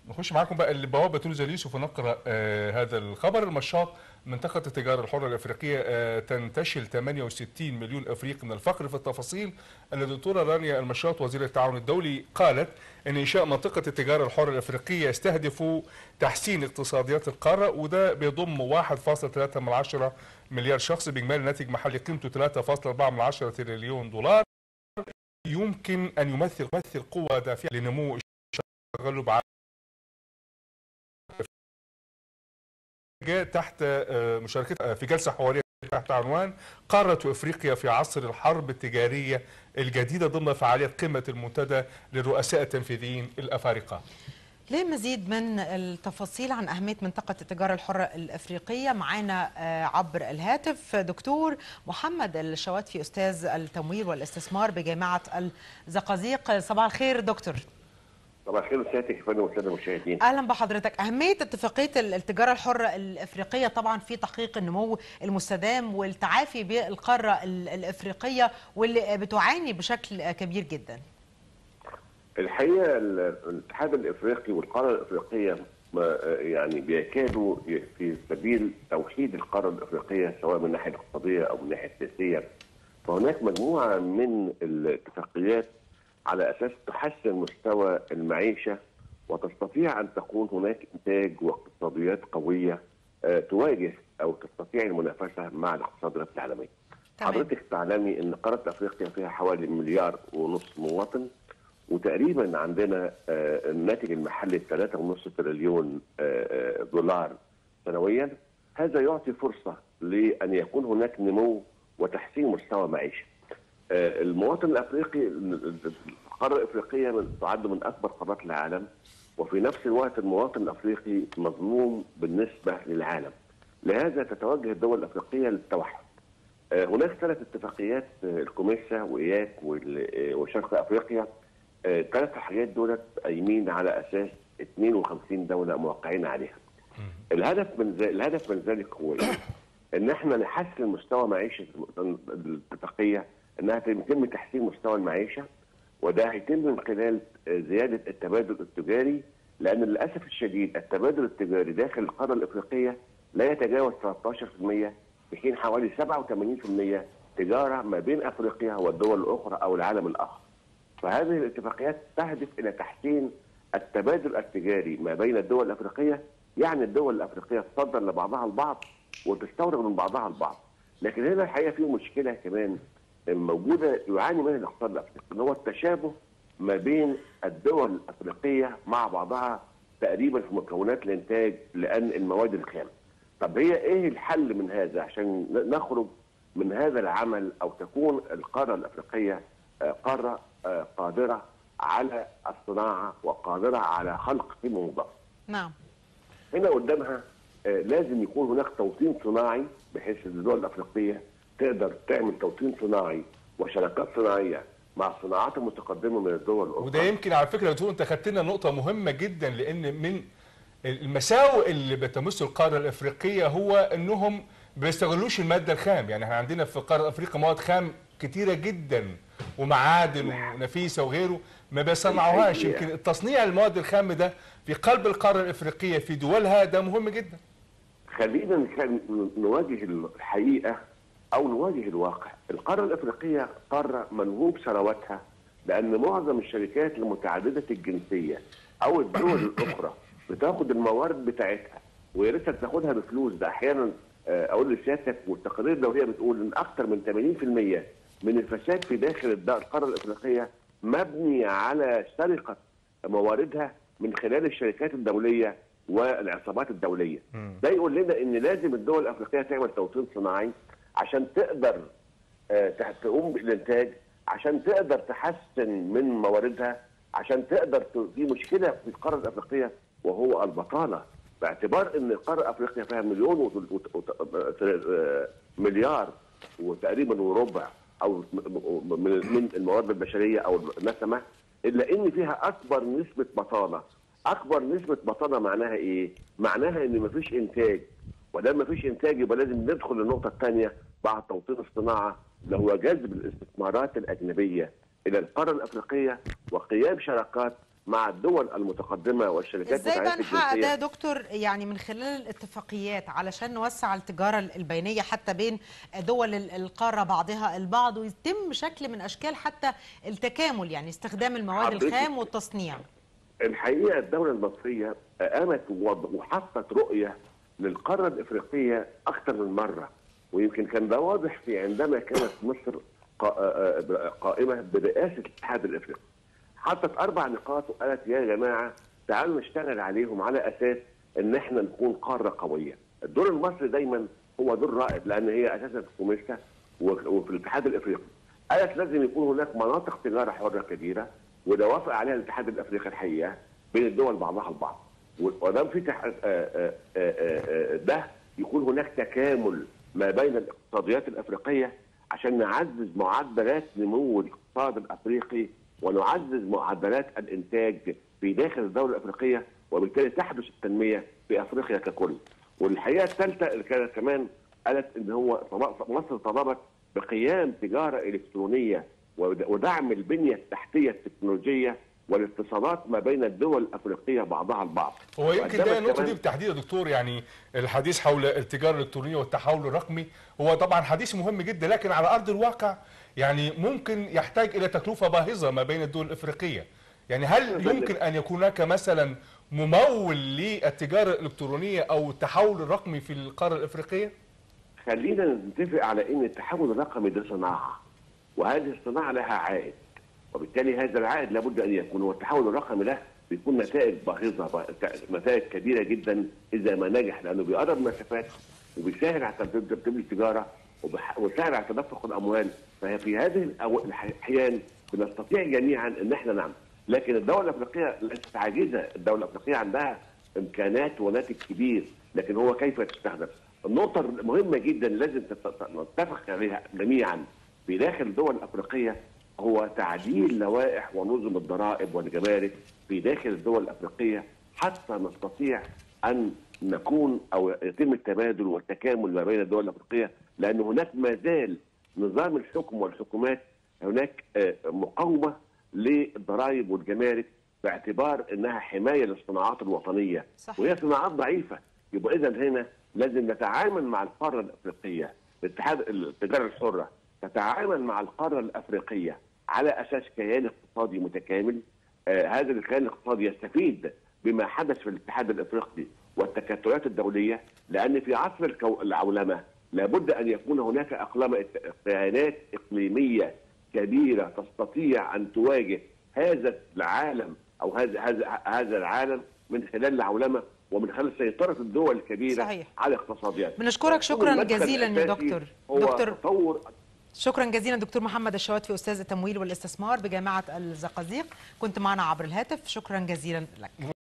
نخش معاكم بقى البوابه تونس اليوسف ونقرا آه هذا الخبر المشاط منطقة التجارة الحرة الأفريقية آه تنتشل 68 مليون أفريقي من الفقر في التفاصيل أن الدكتورة رانيا المشاط وزير التعاون الدولي قالت أن إنشاء منطقة التجارة الحرة الأفريقية يستهدف تحسين اقتصاديات القارة وده بيضم 1.3 مليار شخص بإجمالي ناتج محلي قيمته 3.4 تريليون دولار يمكن أن يمثل يمثل قوة دافعة لنمو التغلب على جاء تحت مشاركتها في جلسة حوارية تحت عنوان قارة أفريقيا في عصر الحرب التجارية الجديدة ضمن فعاليات قمة المنتدى للرؤساء التنفيذيين الأفارقة لمزيد من التفاصيل عن أهمية منطقة التجارة الحرة الأفريقية معنا عبر الهاتف دكتور محمد الشواتفي أستاذ التمويل والاستثمار بجامعة الزقازيق صباح الخير دكتور صباح الخير سيادتك يا فندم والساده المشاهدين اهلا بحضرتك اهميه اتفاقيه التجاره الحره الافريقيه طبعا في تحقيق النمو المستدام والتعافي بالقاره الافريقيه واللي بتعاني بشكل كبير جدا الحقيقه الاتحاد الافريقي والقاره الافريقيه يعني بيكادوا في سبيل توحيد القاره الافريقيه سواء من الناحيه الاقتصاديه او من الناحيه السياسيه فهناك مجموعه من الاتفاقيات على اساس تحسن مستوى المعيشه وتستطيع ان تكون هناك انتاج واقتصاديات قويه تواجه او تستطيع المنافسه مع الاقتصاديات العالميه. حضرتك تعلمي ان قاره افريقيا فيها حوالي مليار ونص مواطن وتقريبا عندنا الناتج المحلي 3.5 تريليون دولار سنويا هذا يعطي فرصه لان يكون هناك نمو وتحسين مستوى معيشه. المواطن الافريقي القاره الافريقيه تعد من اكبر قارات العالم وفي نفس الوقت المواطن الافريقي مظلوم بالنسبه للعالم لهذا تتوجه الدول الافريقيه للتوحد هناك ثلاث اتفاقيات الكوميسا واياك وشرق افريقيا ثلاث حاجات دولت قايمين على اساس 52 دوله موقعين عليها الهدف من ذلك الهدف من ذلك هو ان احنا نحسن مستوى معيشه الاتفاقيه انها يتم تحسين مستوى المعيشه وده هيتم من خلال زياده التبادل التجاري لان للاسف الشديد التبادل التجاري داخل القاره الافريقيه لا يتجاوز 13% في حين حوالي 87% تجاره ما بين افريقيا والدول الاخرى او العالم الاخر. فهذه الاتفاقيات تهدف الى تحسين التبادل التجاري ما بين الدول الافريقيه يعني الدول الافريقيه تصدر لبعضها البعض وتستورد من بعضها البعض. لكن هنا الحقيقه في مشكله كمان موجوده يعاني منها الاقتصاد الافريقي ان هو التشابه ما بين الدول الافريقيه مع بعضها تقريبا في مكونات الانتاج لان المواد الخام. طب هي ايه الحل من هذا عشان نخرج من هذا العمل او تكون القاره الافريقيه قاره قادره على الصناعه وقادره على خلق قيمه مضافه. نعم. هنا قدامها لازم يكون هناك توطين صناعي بحيث الدول الافريقيه تقدر تعمل توطين صناعي وشركات صناعيه مع الصناعات المتقدمه من الدول الاخرى وده يمكن على فكره دكتور انت خدت لنا نقطه مهمه جدا لان من المساوئ اللي بتمس القاره الافريقيه هو انهم ما بيستغلوش الماده الخام يعني احنا عندنا في قاره افريقيا مواد خام كتيره جدا ومعادن ونفيسه وغيره ما بيصنعوهاش يمكن التصنيع المواد الخام ده في قلب القاره الافريقيه في دولها ده مهم جدا خلينا نواجه الحقيقه او نواجه الواقع القاره الافريقيه قاره منهوب ثرواتها لان معظم الشركات المتعدده الجنسيه او الدول الاخرى بتاخد الموارد بتاعتها ويا ريتها بتاخدها بفلوس ده احيانا اقول لسيادتك والتقارير الدوليه بتقول ان اكثر من 80% من الفساد في داخل القاره الافريقيه مبني على سرقه مواردها من خلال الشركات الدوليه والعصابات الدوليه. ده يقول لنا ان لازم الدول الافريقيه تعمل توطين صناعي عشان تقدر تقوم بالانتاج عشان تقدر تحسن من مواردها عشان تقدر في مشكله في القاره الافريقيه وهو البطاله باعتبار ان القاره الافريقيه فيها مليون مليار وتقريبا وربع او من الموارد البشريه او النسمه الا ان فيها اكبر نسبه بطاله اكبر نسبه بطاله معناها ايه؟ معناها ان مفيش انتاج ودام مفيش انتاج يبقى لازم ندخل للنقطه الثانيه بعد توطين الصناعه اللي هو جذب الاستثمارات الاجنبيه الى القاره الافريقيه وقيام شراكات مع الدول المتقدمه والشركات ازاي بقى متعدده نحقق الجنسيه ده يا دكتور يعني من خلال الاتفاقيات علشان نوسع التجاره البينيه حتى بين دول ال- القاره بعضها البعض ويتم شكل من اشكال حتى التكامل يعني استخدام المواد حضرتك- الخام والتصنيع الحقيقه الدوله المصريه قامت ووض- وحطت رؤيه للقاره الافريقيه اكثر من مره ويمكن كان ده واضح في عندما كانت مصر قا- آه، آه، قائمه برئاسه الاتحاد الافريقي. حطت اربع نقاط وقالت يا جماعه تعالوا نشتغل عليهم على اساس ان احنا نكون قاره قويه. الدور المصري دايما هو دور رائد لان هي اساسا في كوميسا و- وفي الاتحاد الافريقي. قالت لازم يكون هناك مناطق تجاره حره كبيره وده وافق عليها الاتحاد الافريقي الحقيقه بين الدول بعضها البعض. ودام في تح... آه، آه، آه، آه، ده يكون هناك تكامل ما بين الاقتصاديات الافريقيه عشان نعزز معدلات نمو الاقتصاد الافريقي ونعزز معدلات الانتاج في داخل الدوله الافريقيه وبالتالي تحدث التنميه في افريقيا ككل. والحقيقه الثالثه اللي كانت كمان قالت ان هو طلب- مصر طلبت بقيام تجاره الكترونيه ود- ودعم البنيه التحتيه التكنولوجيه والاتصالات ما بين الدول الافريقيه بعضها البعض. هو يمكن ده وقدمت النقطة كمان- دي بالتحديد يا دكتور يعني الحديث حول التجارة الإلكترونية والتحول الرقمي هو طبعا حديث مهم جدا لكن على أرض الواقع يعني ممكن يحتاج إلى تكلفة باهظة ما بين الدول الإفريقية يعني هل يمكن أن يكون هناك مثلا ممول للتجارة الإلكترونية أو التحول الرقمي في القارة الإفريقية؟ خلينا نتفق على ان التحول الرقمي ده صناعه وهذه الصناعه لها عائد وبالتالي هذا العائد لابد ان يكون والتحول الرقمي ده بيكون نتائج باهظه ب- نتائج كبيره جدا اذا ما نجح لانه بيقرب مسافات وبيسهل على ترتيب ترتيب التجاره وبح- وبيسهل على تدفق الاموال فهي في هذه الأو- الاحيان بنستطيع جميعا ان احنا نعمل لكن الدوله الافريقيه ليست عاجزه الدوله الافريقيه عندها امكانات وناتج كبير لكن هو كيف تستخدم النقطه المهمه جدا لازم تت- نتفق عليها جميعا في داخل الدول الافريقيه هو تعديل لوائح ونظم الضرائب والجمارك في داخل الدول الافريقيه حتى نستطيع ان نكون او يتم التبادل والتكامل ما بين الدول الافريقيه لان هناك ما زال نظام الحكم والحكومات هناك آه، مقاومه للضرائب والجمارك باعتبار انها حمايه للصناعات الوطنيه صحيح. وهي صناعات ضعيفه يبقى اذا هنا لازم نتعامل مع القاره الافريقيه الاتحاد التجاره الحره تتعامل مع القاره الافريقيه على اساس كيان اقتصادي متكامل آه هذا الكيان الاقتصادي يستفيد بما حدث في الاتحاد الافريقي والتكتلات الدوليه لان في عصر الكو... العولمه لابد ان يكون هناك اقلام كيانات اقليميه كبيره تستطيع ان تواجه هذا العالم او هذا هذا هذا العالم من خلال العولمه ومن خلال سيطره الدول الكبيره صحيح. على اقتصاديات بنشكرك شكراً المدخل جزيلاً يا الأساسي دكتور. هو دكتور تطور شكرا جزيلا دكتور محمد الشواتفي استاذ التمويل والاستثمار بجامعه الزقازيق كنت معنا عبر الهاتف شكرا جزيلا لك